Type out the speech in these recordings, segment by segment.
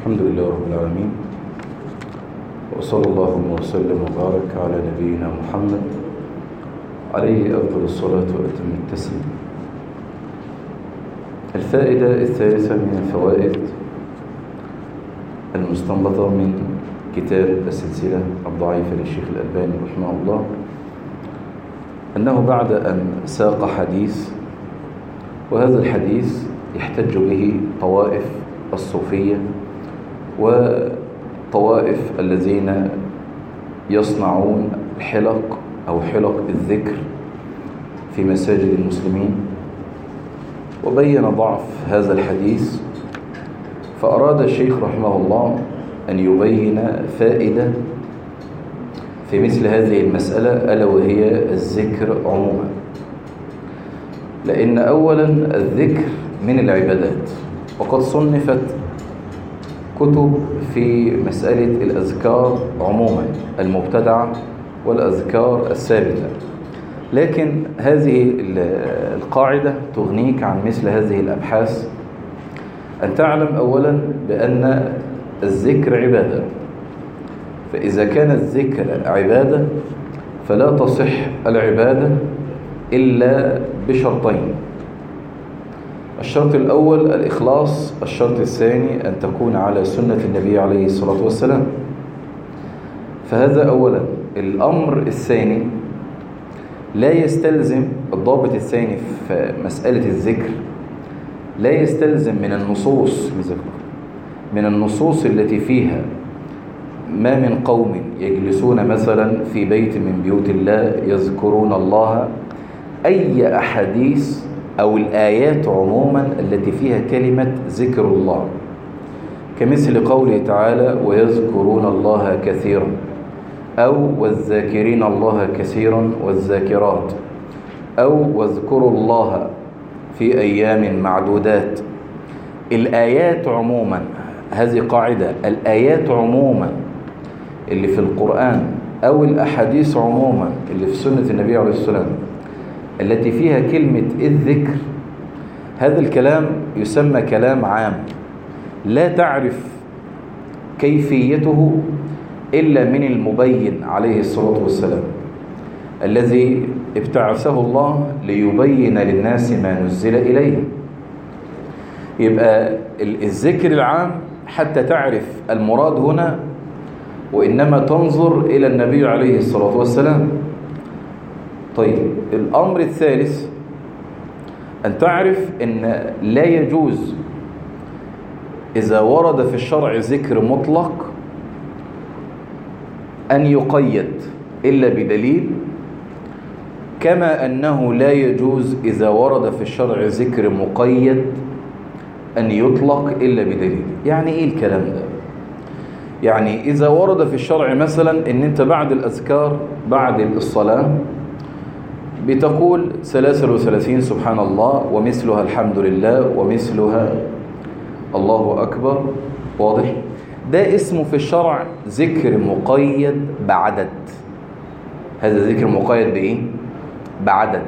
الحمد لله رب العالمين وصلى الله وسلم وبارك على نبينا محمد عليه أفضل الصلاة وأتم التسليم الفائدة الثالثة من الفوائد المستنبطة من كتاب السلسلة الضعيفة للشيخ الألباني رحمه الله أنه بعد أن ساق حديث وهذا الحديث يحتج به طوائف الصوفية وطوائف الذين يصنعون حلق أو حلق الذكر في مساجد المسلمين وبين ضعف هذا الحديث فأراد الشيخ رحمه الله أن يبين فائدة في مثل هذه المسألة ألا وهي الذكر عموما لأن أولا الذكر من العبادات وقد صنفت كتب في مسألة الأذكار عموما المبتدعة والأذكار الثابتة لكن هذه القاعدة تغنيك عن مثل هذه الأبحاث أن تعلم أولا بأن الذكر عبادة فإذا كان الذكر عبادة فلا تصح العبادة إلا بشرطين الشرط الأول الإخلاص الشرط الثاني أن تكون على سنة النبي عليه الصلاة والسلام فهذا أولا الأمر الثاني لا يستلزم الضابط الثاني في مسألة الذكر لا يستلزم من النصوص من النصوص التي فيها ما من قوم يجلسون مثلا في بيت من بيوت الله يذكرون الله أي أحاديث أو الآيات عموما التي فيها كلمة ذكر الله كمثل قوله تعالى ويذكرون الله كثيرا أو والذاكرين الله كثيرا والذاكرات أو واذكروا الله في أيام معدودات الآيات عموما هذه قاعدة الآيات عموما اللي في القرآن أو الأحاديث عموما اللي في سنة النبي عليه الصلاة والسلام التي فيها كلمة الذكر هذا الكلام يسمى كلام عام لا تعرف كيفيته إلا من المبين عليه الصلاة والسلام الذي ابتعثه الله ليبين للناس ما نزل إليه يبقى الذكر العام حتى تعرف المراد هنا وإنما تنظر إلى النبي عليه الصلاة والسلام طيب الأمر الثالث أن تعرف أن لا يجوز إذا ورد في الشرع ذكر مطلق أن يقيد إلا بدليل كما أنه لا يجوز إذا ورد في الشرع ذكر مقيد أن يطلق إلا بدليل يعني إيه الكلام ده يعني إذا ورد في الشرع مثلا أن أنت بعد الأذكار بعد الصلاة بتقول ثلاثة وثلاثين سبحان الله ومثلها الحمد لله ومثلها الله أكبر واضح ده اسمه في الشرع ذكر مقيد بعدد هذا ذكر مقيد بإيه؟ بعدد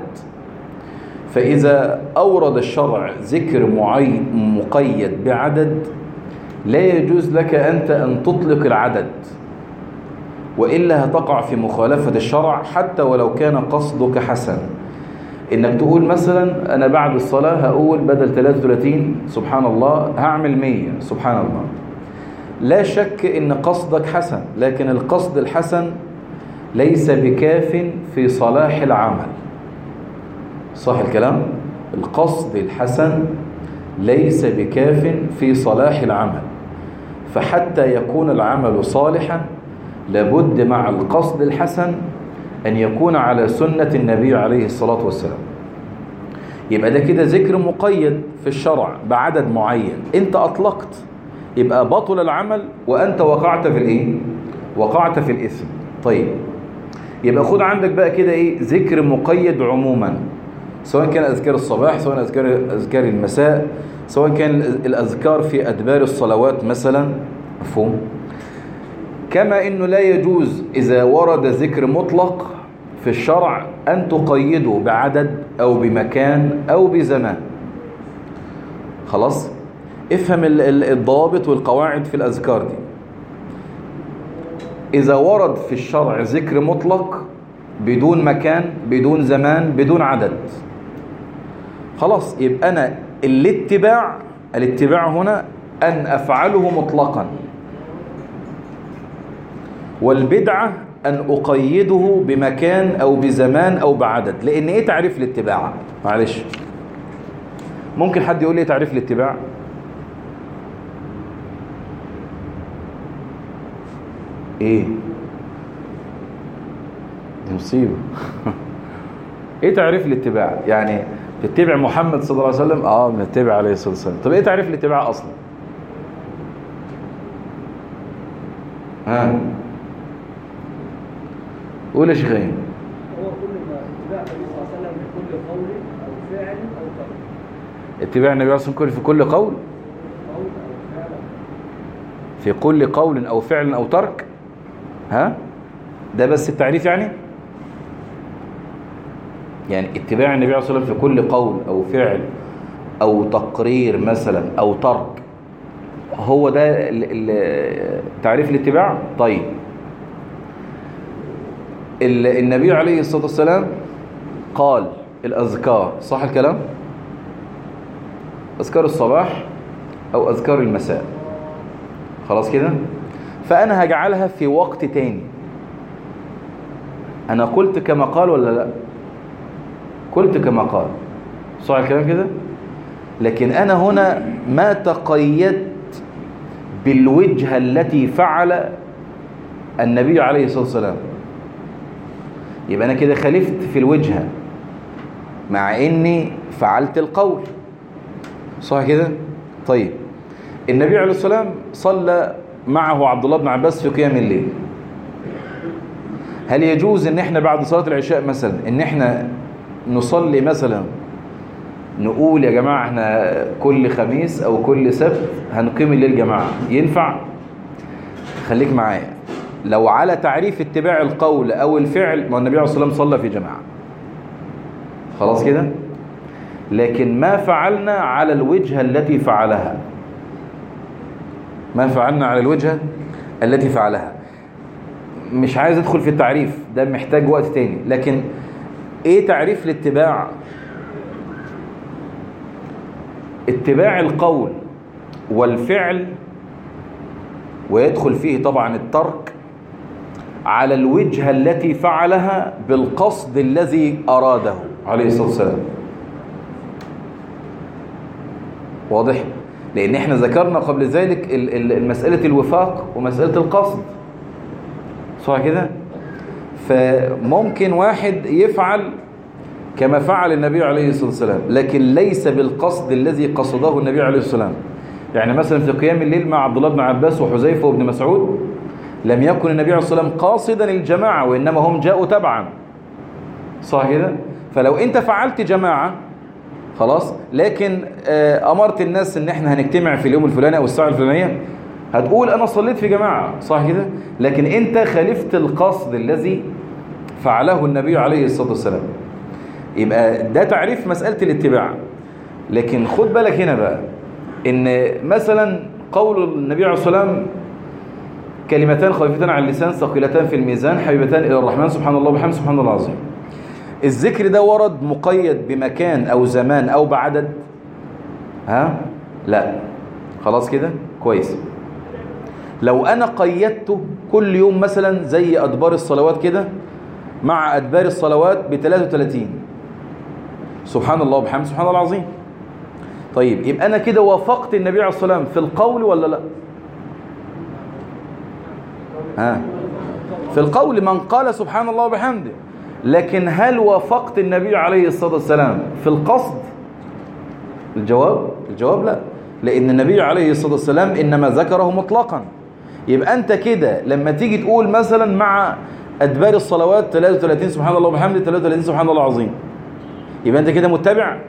فإذا أورد الشرع ذكر معين مقيد بعدد لا يجوز لك أنت أن تطلق العدد وإلا هتقع في مخالفة الشرع حتى ولو كان قصدك حسن إنك تقول مثلا أنا بعد الصلاة هقول بدل 33 سبحان الله هعمل 100 سبحان الله لا شك إن قصدك حسن لكن القصد الحسن ليس بكاف في صلاح العمل صح الكلام؟ القصد الحسن ليس بكاف في صلاح العمل فحتى يكون العمل صالحا لابد مع القصد الحسن أن يكون على سنة النبي عليه الصلاة والسلام يبقى ده كده ذكر مقيد في الشرع بعدد معين انت أطلقت يبقى بطل العمل وأنت وقعت في الإيه؟ وقعت في الإثم طيب يبقى خد عندك بقى كده إيه ذكر مقيد عموما سواء كان أذكار الصباح سواء أذكار, أذكار المساء سواء كان الأذكار في أدبار الصلوات مثلا مفهوم كما أنه لا يجوز إذا ورد ذكر مطلق في الشرع أن تقيده بعدد أو بمكان أو بزمان خلاص افهم الضوابط والقواعد في الأذكار دي إذا ورد في الشرع ذكر مطلق بدون مكان بدون زمان بدون عدد خلاص يبقى أنا الاتباع الاتباع هنا أن أفعله مطلقا والبدعة أن أقيده بمكان أو بزمان أو بعدد لأن إيه تعريف الاتباع معلش ممكن حد يقول لي إيه تعريف الاتباع ايه دي مصيبة ايه تعريف الاتباع يعني تتبع محمد صلى الله عليه وسلم اه بنتبع عليه الصلاة والسلام طب ايه تعريف الاتباع اصلا ها قول يا شيخين هو كل ما اتباع النبي صلى الله عليه وسلم بكل قول او فعل او ترك اتباع النبي عليه الصلاة والسلام في كل قول قول او فعل في كل قول او فعل او ترك ها ده بس التعريف يعني يعني اتباع النبي عليه الصلاة والسلام في كل قول أو فعل أو تقرير مثلا أو ترك هو ده ال- ال- تعريف الاتباع طيب ال- النبي عليه الصلاة والسلام قال الأذكار صح الكلام أذكار الصباح أو أذكار المساء خلاص كده فأنا هجعلها في وقت تاني أنا قلت كما قال ولا لا قلت كما قال صح الكلام كده لكن أنا هنا ما تقيدت بالوجهة التي فعل النبي عليه الصلاة والسلام يبقى أنا كده خالفت في الوجهة مع إني فعلت القول صح كده طيب النبي عليه الصلاة والسلام صلى معه عبد الله بن عباس في قيام الليل هل يجوز ان احنا بعد صلاة العشاء مثلا ان احنا نصلي مثلا نقول يا جماعة احنا كل خميس او كل سبت هنقيم الليل جماعة ينفع خليك معايا لو على تعريف اتباع القول او الفعل ما النبي عليه الصلاة والسلام صلى في جماعة خلاص كده لكن ما فعلنا على الوجهة التي فعلها ما فعلنا على الوجهة التي فعلها مش عايز ادخل في التعريف ده محتاج وقت تاني لكن ايه تعريف الاتباع اتباع القول والفعل ويدخل فيه طبعا الترك على الوجهة التي فعلها بالقصد الذي أراده عليه الصلاة والسلام واضح؟ لأن احنا ذكرنا قبل ذلك ال- ال- مسألة الوفاق ومسألة القصد صح كده؟ فممكن واحد يفعل كما فعل النبي عليه الصلاة والسلام لكن ليس بالقصد الذي قصده النبي عليه الصلاة والسلام يعني مثلا في قيام الليل مع عبد الله بن عباس وحذيفة وابن مسعود لم يكن النبي عليه الصلاة والسلام قاصدا الجماعة وإنما هم جاءوا تبعا صح كده؟ فلو أنت فعلت جماعة خلاص لكن آه، أمرت الناس إن إحنا هنجتمع في اليوم الفلاني أو الساعة الفلانية هتقول أنا صليت في جماعة صح كده؟ لكن أنت خالفت القصد الذي فعله النبي عليه الصلاة والسلام يبقى ده تعريف مسألة الاتباع لكن خد بالك هنا بقى ان مثلا قول النبي عليه الصلاة والسلام كلمتان خفيفتان على اللسان ثقيلتان في الميزان حبيبتان الى الرحمن سبحان الله وبحمده سبحان الله العظيم الذكر ده ورد مقيد بمكان او زمان او بعدد ها لا خلاص كده كويس لو انا قيدته كل يوم مثلا زي ادبار الصلوات كده مع ادبار الصلوات ب 33 سبحان الله وبحمده سبحان الله العظيم طيب يبقى انا كده وافقت النبي عليه الصلاه والسلام في القول ولا لا ها في القول من قال سبحان الله وبحمده لكن هل وافقت النبي عليه الصلاه والسلام في القصد الجواب الجواب لا لان النبي عليه الصلاه والسلام انما ذكره مطلقا يبقى انت كده لما تيجي تقول مثلا مع ادبار الصلوات 33 سبحان الله وبحمده 33 سبحان الله العظيم يبقى انت كده متبع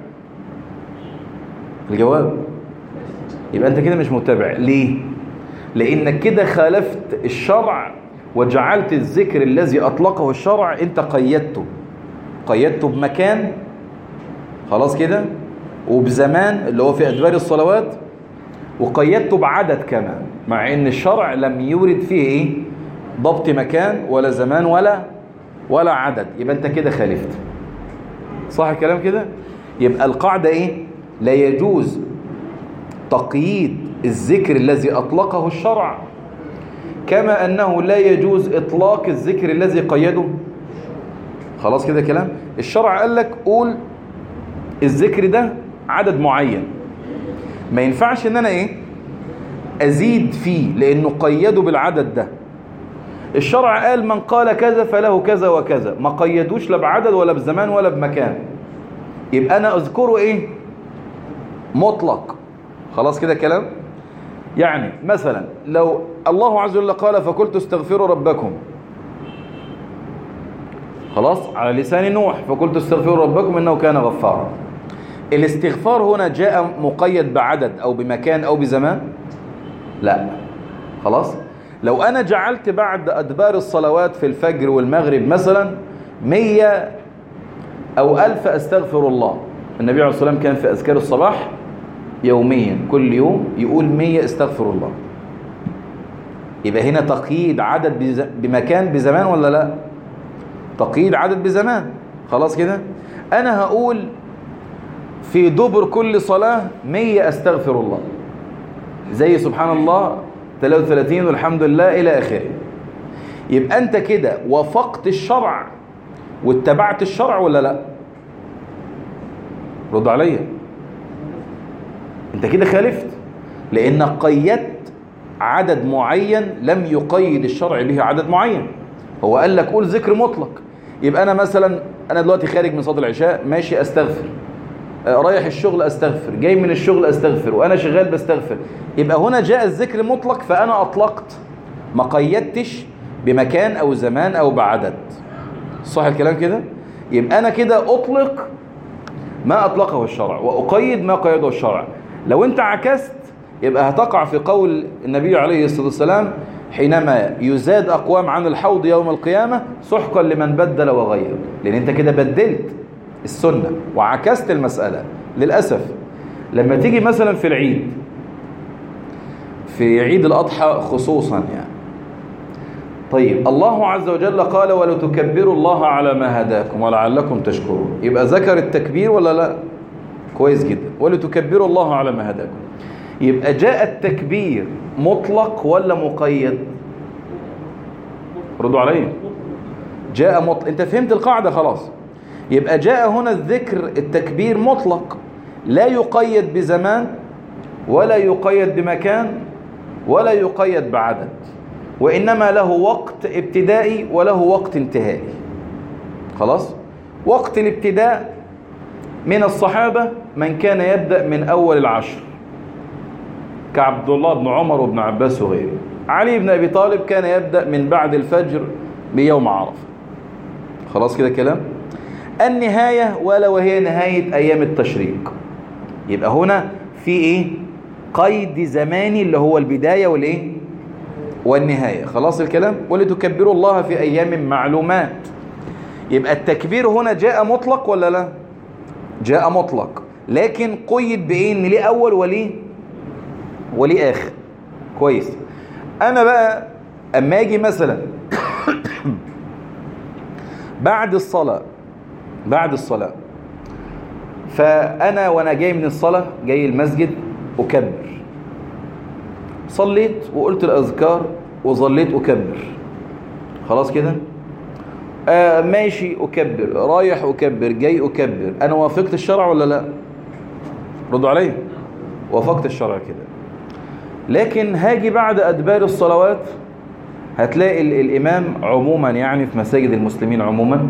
الجواب يبقى انت كده مش متبع ليه لانك كده خالفت الشرع وجعلت الذكر الذي اطلقه الشرع انت قيدته قيدته بمكان خلاص كده وبزمان اللي هو في ادبار الصلوات وقيدته بعدد كمان مع ان الشرع لم يورد فيه ايه ضبط مكان ولا زمان ولا ولا عدد يبقى انت كده خالفت صح الكلام كده يبقى القاعدة ايه لا يجوز تقييد الذكر الذي أطلقه الشرع كما أنه لا يجوز إطلاق الذكر الذي قيده خلاص كده كلام الشرع قال لك قول الذكر ده عدد معين ما ينفعش ان انا ايه ازيد فيه لانه قيده بالعدد ده الشرع قال من قال كذا فله كذا وكذا ما قيدوش لا بعدد ولا بزمان ولا بمكان يبقى انا اذكره ايه مطلق خلاص كده كلام يعني مثلا لو الله عز وجل قال فقلت استغفروا ربكم خلاص على لسان نوح فقلت استغفروا ربكم انه كان غفارا الاستغفار هنا جاء مقيد بعدد او بمكان او بزمان لا خلاص لو انا جعلت بعد ادبار الصلوات في الفجر والمغرب مثلا مية او الف استغفر الله النبي عليه الصلاة والسلام كان في اذكار الصباح يوميا كل يوم يقول مية استغفر الله يبقى هنا تقييد عدد بز... بمكان بزمان ولا لا تقييد عدد بزمان خلاص كده انا هقول في دبر كل صلاة مية استغفر الله زي سبحان الله 33 والحمد لله الى اخره يبقى انت كده وافقت الشرع واتبعت الشرع ولا لا رد عليا انت كده خالفت لانك قيدت عدد معين لم يقيد الشرع به عدد معين هو قال لك قول ذكر مطلق يبقى انا مثلا انا دلوقتي خارج من صلاه العشاء ماشي استغفر رايح الشغل استغفر جاي من الشغل استغفر وانا شغال بستغفر يبقى هنا جاء الذكر مطلق فانا اطلقت ما قيدتش بمكان او زمان او بعدد صح الكلام كده يبقى انا كده اطلق ما اطلقه الشرع واقيد ما قيده الشرع لو انت عكست يبقى هتقع في قول النبي عليه الصلاه والسلام حينما يزاد اقوام عن الحوض يوم القيامه سحقا لمن بدل وغير لان انت كده بدلت السنة وعكست المسألة للأسف لما تيجي مثلا في العيد في عيد الأضحى خصوصا يعني طيب الله عز وجل قال ولتكبروا الله على ما هداكم ولعلكم تشكرون يبقى ذكر التكبير ولا لا كويس جدا ولتكبروا الله على ما هداكم يبقى جاء التكبير مطلق ولا مقيد ردوا عليا جاء مطلق انت فهمت القاعدة خلاص يبقى جاء هنا الذكر التكبير مطلق لا يقيد بزمان ولا يقيد بمكان ولا يقيد بعدد وإنما له وقت ابتدائي وله وقت انتهائي خلاص وقت الابتداء من الصحابة من كان يبدأ من أول العشر كعبد الله بن عمر وابن عباس وغيره علي بن أبي طالب كان يبدأ من بعد الفجر بيوم عرفة خلاص كده كلام النهاية ولا وهي نهاية أيام التشريق يبقى هنا في إيه قيد زماني اللي هو البداية والإيه والنهاية خلاص الكلام ولتكبروا الله في أيام معلومات يبقى التكبير هنا جاء مطلق ولا لا جاء مطلق لكن قيد بإيه إن ليه أول وليه وليه آخر كويس أنا بقى أما أجي مثلا بعد الصلاة بعد الصلاة فأنا وأنا جاي من الصلاة جاي المسجد أكبر صليت وقلت الأذكار وظليت أكبر خلاص كده آه ماشي أكبر رايح أكبر جاي أكبر أنا وافقت الشرع ولا لا ردوا علي وافقت الشرع كده لكن هاجي بعد أدبار الصلوات هتلاقي الإمام عموما يعني في مساجد المسلمين عموما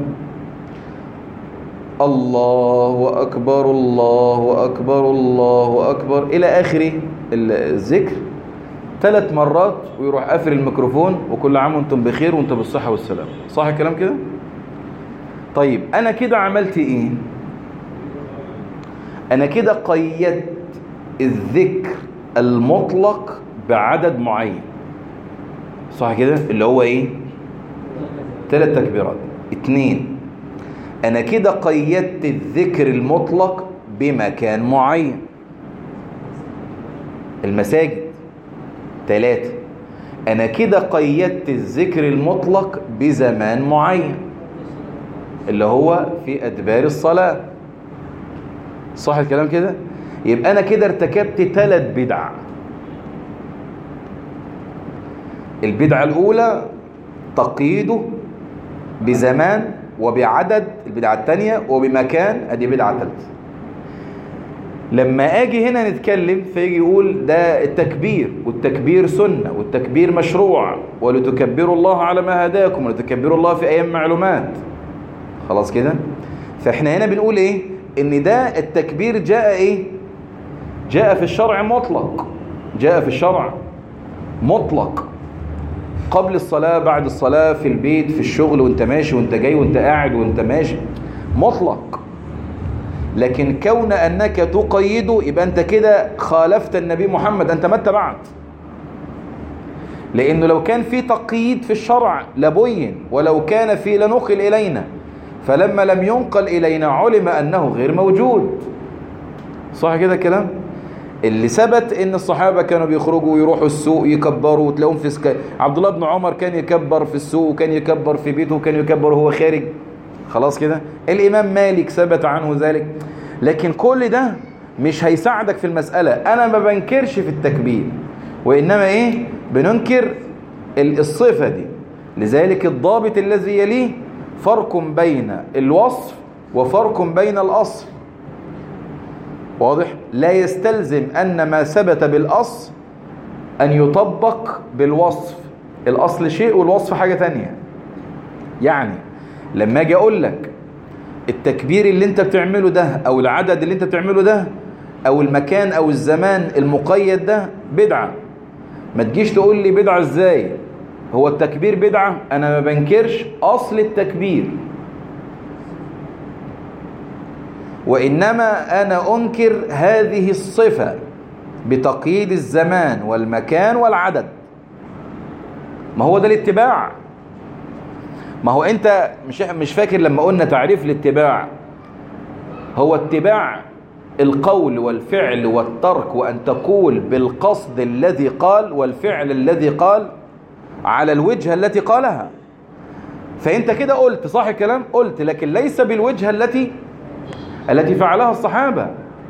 الله أكبر الله أكبر الله أكبر إلى آخر الذكر ثلاث مرات ويروح قافل الميكروفون وكل عام وانتم بخير وانتم بالصحة والسلام صح الكلام كده طيب أنا كده عملت إيه أنا كده قيدت الذكر المطلق بعدد معين صح كده اللي هو إيه ثلاث تكبيرات اتنين أنا كده قيدت الذكر المطلق بمكان معين المساجد ثلاثة أنا كده قيدت الذكر المطلق بزمان معين اللي هو في أدبار الصلاة صح الكلام كده يبقى أنا كده ارتكبت ثلاث بدع البدعة الأولى تقييده بزمان وبعدد البدعة الثانية وبمكان ادي بدعة ثالثة لما اجي هنا نتكلم فيجي يقول ده التكبير والتكبير سنة والتكبير مشروع ولتكبروا الله على ما هداكم ولتكبروا الله في ايام معلومات خلاص كده فاحنا هنا بنقول ايه ان ده التكبير جاء ايه جاء في الشرع مطلق جاء في الشرع مطلق قبل الصلاة بعد الصلاة في البيت في الشغل وانت ماشي وانت جاي وانت قاعد وانت ماشي مطلق لكن كون أنك تقيده يبقى أنت كده خالفت النبي محمد أنت ما اتبعت لأنه لو كان في تقييد في الشرع لبين ولو كان في لنقل إلينا فلما لم ينقل إلينا علم أنه غير موجود صح كده الكلام اللي ثبت ان الصحابة كانوا بيخرجوا ويروحوا السوق يكبروا وتلاقوهم في سك... عبد الله بن عمر كان يكبر في السوق وكان يكبر في بيته وكان يكبر وهو خارج خلاص كده الامام مالك ثبت عنه ذلك لكن كل ده مش هيساعدك في المسألة انا ما بنكرش في التكبير وانما ايه بننكر الصفة دي لذلك الضابط الذي يليه فرق بين الوصف وفرق بين الاصل واضح لا يستلزم أن ما ثبت بالأصل أن يطبق بالوصف الأصل شيء والوصف حاجة تانية يعني لما أجي أقول لك التكبير اللي أنت بتعمله ده أو العدد اللي أنت بتعمله ده أو المكان أو الزمان المقيد ده بدعة ما تجيش تقول لي بدعة إزاي هو التكبير بدعة أنا ما بنكرش أصل التكبير وإنما أنا أنكر هذه الصفة بتقييد الزمان والمكان والعدد ما هو ده الاتباع ما هو أنت مش مش فاكر لما قلنا تعريف الاتباع هو اتباع القول والفعل والترك وأن تقول بالقصد الذي قال والفعل الذي قال على الوجهة التي قالها فأنت كده قلت صح الكلام قلت لكن ليس بالوجهة التي التي فعلها الصحابة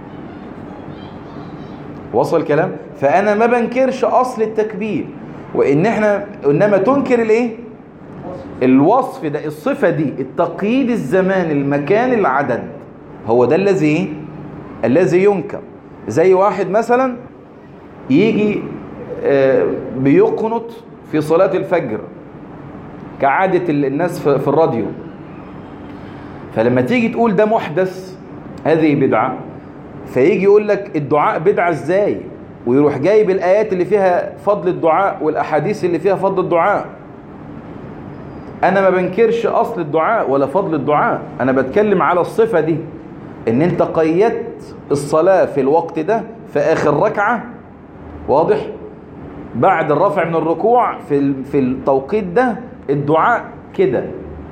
وصل الكلام فأنا ما بنكرش أصل التكبير وإن إحنا إنما تنكر الإيه الوصف ده الصفة دي التقييد الزمان المكان العدد هو ده الذي الذي ينكر زي واحد مثلا يجي بيقنط في صلاة الفجر كعادة الناس في الراديو فلما تيجي تقول ده محدث هذه بدعة فيجي يقول لك الدعاء بدعة ازاي ويروح جايب الآيات اللي فيها فضل الدعاء والأحاديث اللي فيها فضل الدعاء أنا ما بنكرش أصل الدعاء ولا فضل الدعاء أنا بتكلم على الصفة دي إن أنت قيدت الصلاة في الوقت ده في آخر ركعة واضح بعد الرفع من الركوع في في التوقيت ده الدعاء كده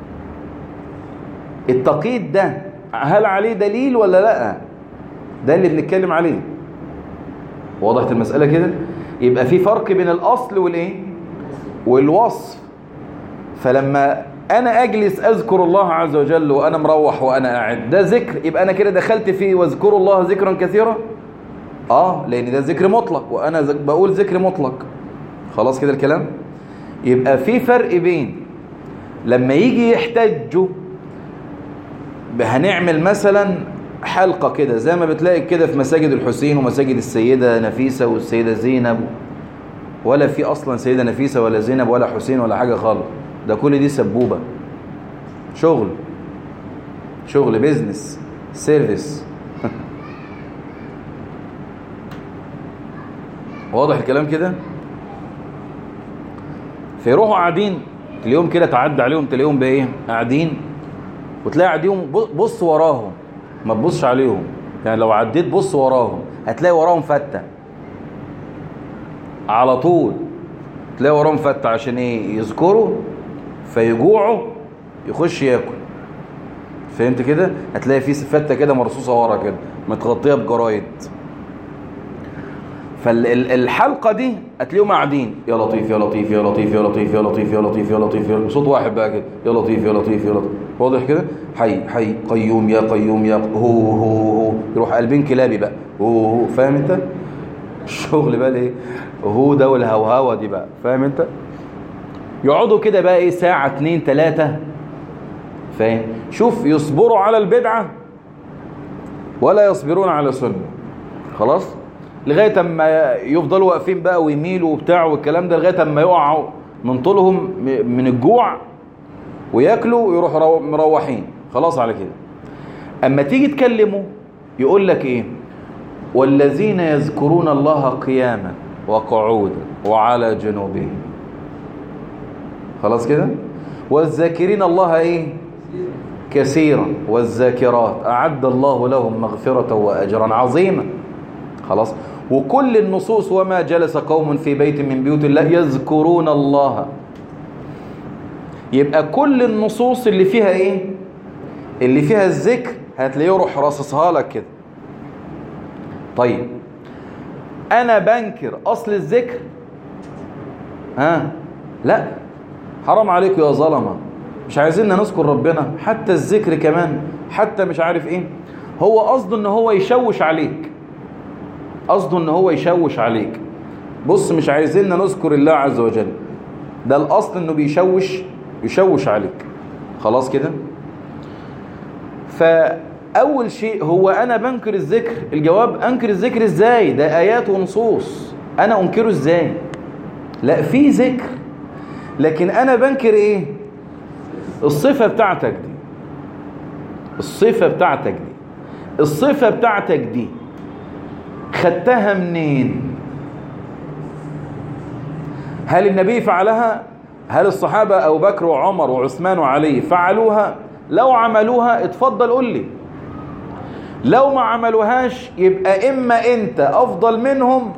التقييد ده هل عليه دليل ولا لا ده اللي بنتكلم عليه وضحت المسألة كده يبقى في فرق بين الأصل والإيه والوصف فلما أنا أجلس أذكر الله عز وجل وأنا مروح وأنا قاعد ده ذكر يبقى أنا كده دخلت فيه واذكروا الله ذكرا كثيرا آه لأن ده ذكر مطلق وأنا بقول ذكر مطلق خلاص كده الكلام يبقى في فرق بين لما يجي يحتجوا هنعمل مثلا حلقة كده زي ما بتلاقي كده في مساجد الحسين ومساجد السيدة نفيسة والسيدة زينب ولا في أصلا سيدة نفيسة ولا زينب ولا حسين ولا حاجة خالص ده كل دي سبوبة شغل شغل بيزنس سيرفيس واضح الكلام كده فيروحوا قاعدين اليوم كده تعدي عليهم تلاقيهم بايه قاعدين وتلاقي قاعدين بص وراهم ما تبصش عليهم يعني لو عديت بص وراهم هتلاقي وراهم فتة على طول تلاقي وراهم فتة عشان ايه يذكروا فيجوعوا يخش ياكل فهمت كده هتلاقي في فتة كده مرصوصة ورا كده متغطية بجرايد فالحلقة دي هتلاقيهم قاعدين يا لطيف يا لطيف يا لطيف يا لطيف يا لطيف يا لطيف يا لطيف يا صوت واحد بقى كده يا لطيف يا لطيف يا لطيف واضح كده حي حي قيوم يا قيوم يا هو هو هو يروح قلبين كلابي بقى هو هو فاهم انت الشغل بقى ايه هو ده والهوهوه دي بقى فاهم انت يقعدوا كده بقى ايه ساعة اتنين تلاتة فاهم شوف يصبروا على البدعة ولا يصبرون على سنة خلاص لغاية اما يفضلوا واقفين بقى ويميلوا وبتاع والكلام ده لغاية اما يقعوا من طولهم م- من الجوع وياكلوا ويروحوا رو- مروحين خلاص على كده اما تيجي تكلمه يقول لك ايه والذين يذكرون الله قياما وقعودا وعلى جنوبهم خلاص كده والذاكرين الله ايه كثيرا والذاكرات اعد الله لهم مغفرة واجرا عظيما خلاص وكل النصوص وما جلس قوم في بيت من بيوت الله يذكرون الله يبقى كل النصوص اللي فيها ايه اللي فيها الذكر هتلاقيه يروح راصصها لك كده طيب انا بنكر اصل الذكر ها لا حرام عليكم يا ظلمه مش عايزيننا نذكر ربنا حتى الذكر كمان حتى مش عارف ايه هو قصده ان هو يشوش عليك قصده ان هو يشوش عليك بص مش عايزيننا نذكر الله عز وجل ده الاصل انه بيشوش يشوش عليك خلاص كده فاول شيء هو انا بنكر الذكر الجواب انكر الذكر ازاي ده ايات ونصوص انا انكره ازاي لا في ذكر لكن انا بنكر ايه الصفه بتاعتك دي الصفه بتاعتك دي الصفه بتاعتك دي خدتها منين هل النبي فعلها هل الصحابة أبو بكر وعمر وعثمان وعلي فعلوها لو عملوها اتفضل قول لي لو ما عملوهاش يبقى إما أنت أفضل منهم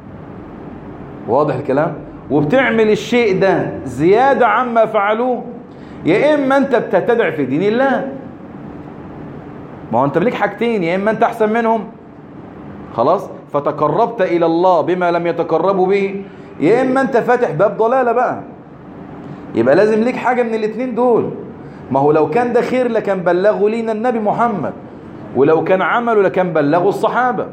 واضح الكلام وبتعمل الشيء ده زيادة عما فعلوه يا إما أنت بتتدع في دين الله ما هو أنت ليك حاجتين يا إما أنت أحسن منهم خلاص فتقربت إلى الله بما لم يتقربوا به يا إما أنت فاتح باب ضلالة بقى يبقى لازم ليك حاجة من الاتنين دول ما هو لو كان ده خير لكان بلغوا لينا النبي محمد ولو كان عمله لكان بلغوا الصحابة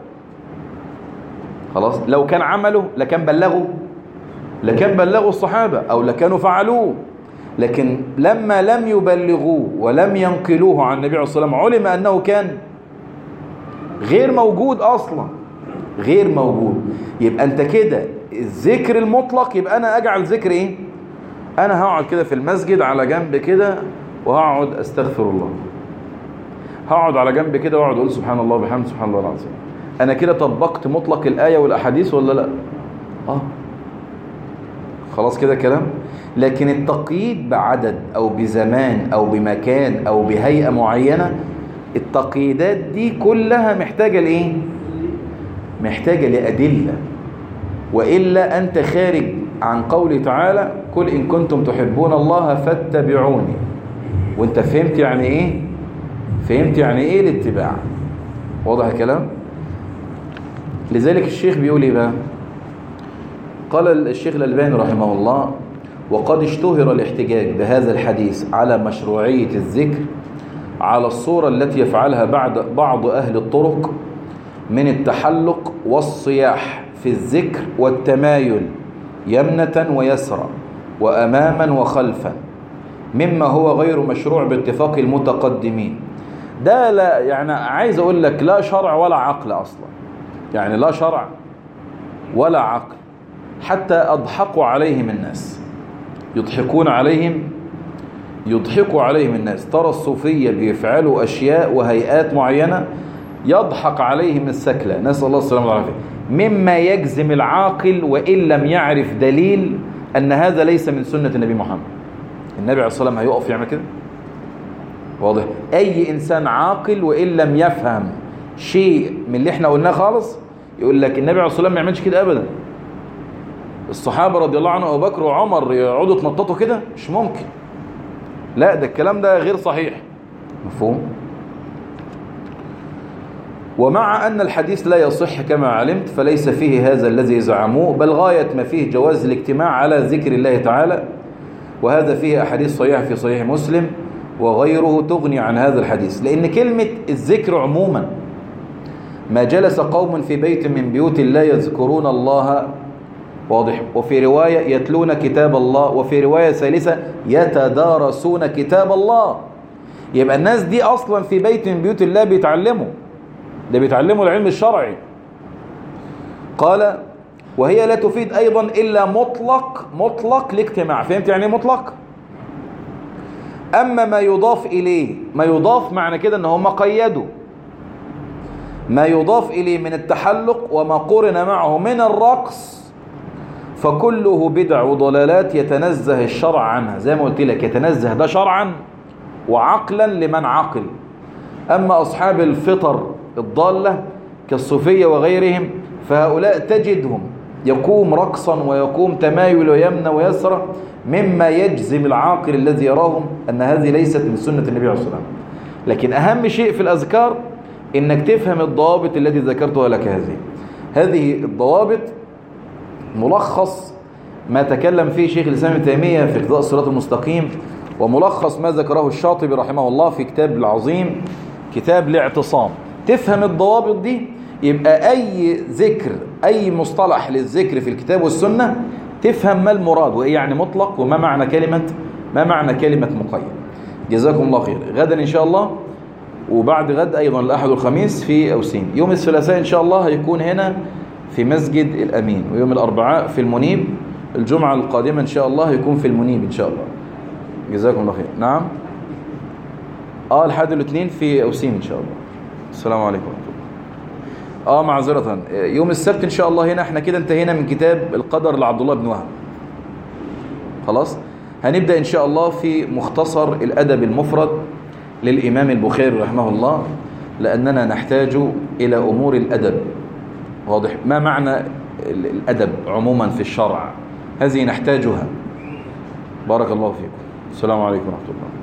خلاص لو كان عمله لكان بلغوا لكان بلغوا الصحابة أو لكانوا فعلوه لكن لما لم يبلغوه ولم ينقلوه عن النبي عليه الصلاة والسلام علم أنه كان غير موجود أصلا غير موجود يبقى أنت كده الذكر المطلق يبقى أنا أجعل ذكر إيه أنا هقعد كده في المسجد على جنب كده وهقعد أستغفر الله هقعد على جنب كده واقعد اقول سبحان الله وبحمده سبحان الله العظيم انا كده طبقت مطلق الايه والاحاديث ولا لا اه خلاص كده كلام لكن التقييد بعدد او بزمان او بمكان او بهيئه معينه التقييدات دي كلها محتاجه لايه محتاجه لادله والا انت خارج عن قوله تعالى قل ان كنتم تحبون الله فاتبعوني وانت فهمت يعني ايه فهمت يعني ايه الاتباع واضح الكلام لذلك الشيخ بيقول ايه بقى قال الشيخ الألباني رحمه الله وقد اشتهر الاحتجاج بهذا الحديث على مشروعية الذكر على الصورة التي يفعلها بعد بعض أهل الطرق من التحلق والصياح في الذكر والتمايل يمنة ويسرى وأماما وخلفا مما هو غير مشروع باتفاق المتقدمين ده لا يعني عايز اقول لك لا شرع ولا عقل اصلا يعني لا شرع ولا عقل حتى اضحكوا عليهم الناس يضحكون عليهم يضحكوا عليهم الناس ترى الصوفية بيفعلوا أشياء وهيئات معينة يضحك عليهم السكلة نسأل الله السلامة والعافية مما يجزم العاقل وإن لم يعرف دليل أن هذا ليس من سنة النبي محمد النبي عليه الصلاة والسلام هيقف يعمل كده واضح اي انسان عاقل وان لم يفهم شيء من اللي احنا قلناه خالص يقول لك النبي عليه الصلاه والسلام ما يعملش كده ابدا الصحابه رضي الله عنهم ابو بكر وعمر يقعدوا يتنططوا كده مش ممكن لا ده الكلام ده غير صحيح مفهوم ومع أن الحديث لا يصح كما علمت فليس فيه هذا الذي زعموه بل غاية ما فيه جواز الاجتماع على ذكر الله تعالى وهذا فيه أحاديث صحيحة في صحيح مسلم وغيره تغني عن هذا الحديث لأن كلمة الذكر عموما ما جلس قوم في بيت من بيوت الله يذكرون الله واضح وفي رواية يتلون كتاب الله وفي رواية ثالثة يتدارسون كتاب الله يبقى الناس دي أصلا في بيت من بيوت الله بيتعلموا ده بيتعلموا العلم الشرعي قال وهي لا تفيد أيضا إلا مطلق مطلق الاجتماع فهمت يعني مطلق أما ما يضاف إليه ما يضاف معنى كده أنه هم قيدوا ما يضاف إليه من التحلق وما قرن معه من الرقص فكله بدع وضلالات يتنزه الشرع عنها زي ما قلت لك يتنزه ده شرعا وعقلا لمن عقل أما أصحاب الفطر الضالة كالصوفية وغيرهم فهؤلاء تجدهم يقوم رقصا ويقوم تمايل ويمنى ويسرى مما يجزم العاقل الذي يراهم أن هذه ليست من سنة النبي عليه الصلاة والسلام لكن أهم شيء في الأذكار إنك تفهم الضوابط التي ذكرتها لك هذه هذه الضوابط ملخص ما تكلم فيه شيخ الإسلام ابن تيمية في اقتضاء الصراط المستقيم وملخص ما ذكره الشاطبي رحمه الله في كتاب العظيم كتاب الاعتصام تفهم الضوابط دي يبقى أي ذكر أي مصطلح للذكر في الكتاب والسنة تفهم ما المراد وإيه يعني مطلق وما معنى كلمة ما معنى كلمة مقيد جزاكم الله خير غدا إن شاء الله وبعد غد أيضا الأحد والخميس في أوسين يوم الثلاثاء إن شاء الله هيكون هنا في مسجد الأمين ويوم الأربعاء في المنيب الجمعة القادمة إن شاء الله هيكون في المنيب إن شاء الله جزاكم الله خير نعم آه الحد الاثنين في أوسين إن شاء الله السلام عليكم ورحمة الله آه معذرة يوم السبت إن شاء الله هنا احنا كده انتهينا من كتاب القدر لعبد الله بن وهب خلاص هنبدأ إن شاء الله في مختصر الأدب المفرد للإمام البخاري رحمه الله لأننا نحتاج إلى أمور الأدب واضح ما معنى الأدب عموما في الشرع هذه نحتاجها بارك الله فيكم السلام عليكم ورحمة الله